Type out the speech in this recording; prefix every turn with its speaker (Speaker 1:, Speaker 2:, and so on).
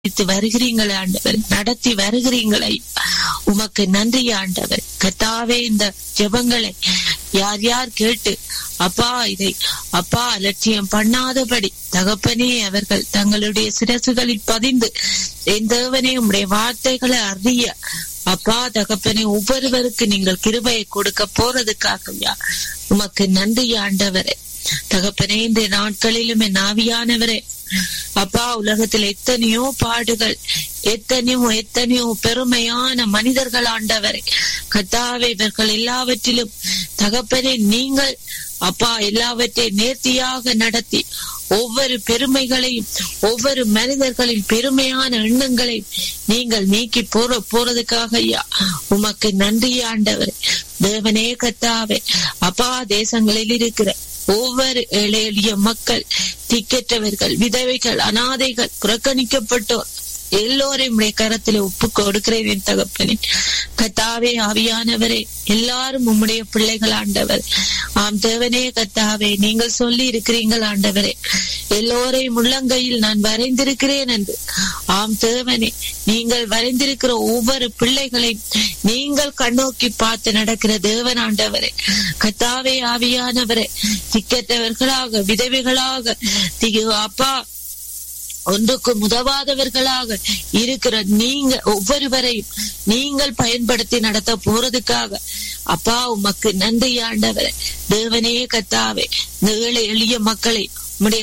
Speaker 1: நடத்தி வருகிறீங்களே ஆண்டவர் நடத்தி வருகிறீங்களே உமக்கு நன்றி ஆண்டவர் கத்தாவே இந்த ஜெபங்களை யார் யார் கேட்டு அப்பா இதை அப்பா அலட்சியம் பண்ணாதபடி தகப்பனே அவர்கள் தங்களுடைய சிரசுகளில் பதிந்து என் தேவனே உம்முடைய வார்த்தைகளை அறிய அப்பா தகப்பனே ஒவ்வொருவருக்கு நீங்கள் கிருபையை கொடுக்க போறதுக்காகயா உமக்கு நன்றி ஆண்டவரே தகப்பனே இந்த நாட்களிலும் என் ஆவியானவரே அப்பா உலகத்தில் எத்தனையோ பாடுகள் எத்தனையோ எத்தனையோ பெருமையான மனிதர்கள் ஆண்டவரை கத்தாவே இவர்கள் எல்லாவற்றிலும் தகப்பனே நீங்கள் அப்பா எல்லாவற்றையும் நேர்த்தியாக நடத்தி ஒவ்வொரு பெருமைகளையும் ஒவ்வொரு மனிதர்களின் பெருமையான எண்ணங்களையும் நீங்கள் நீக்கி போற போறதுக்காக ஐயா உமக்கு நன்றி ஆண்டவர் தேவனே கத்தாவே அப்பா தேசங்களில் இருக்கிற ஒவ்வொரு ஏழை எளிய மக்கள் திக்கற்றவர்கள் விதவைகள் அனாதைகள் புறக்கணிக்கப்பட்டோர் எல்லோரையும் உடைய கரத்தில் ஒப்பு கொடுக்கிறேன் என் தகப்பனே கத்தாவே ஆவியானவரே எல்லாரும் உம்முடைய பிள்ளைகள் ஆண்டவர் ஆம் தேவனே கத்தாவே நீங்கள் சொல்லி இருக்கிறீங்கள் ஆண்டவரே எல்லோரையும் உள்ளங்கையில் நான் வரைந்திருக்கிறேன் என்று ஆம் தேவனே நீங்கள் வரைந்திருக்கிற ஒவ்வொரு பிள்ளைகளையும் நீங்கள் கண்ணோக்கி பார்த்து நடக்கிற தேவன் ஆண்டவரே கத்தாவே ஆவியானவரே திக்கற்றவர்களாக விதவைகளாக அப்பா ஒன்றுக்கு உதவாதவர்களாக இருக்கிற நீங்க ஒவ்வொருவரையும் நீங்கள் பயன்படுத்தி நடத்த போறதுக்காக அப்பா உமக்கு நன்றி ஆண்டவரே தேவனே கத்தாவே இந்த ஏழை எளிய மக்களை உம்முடைய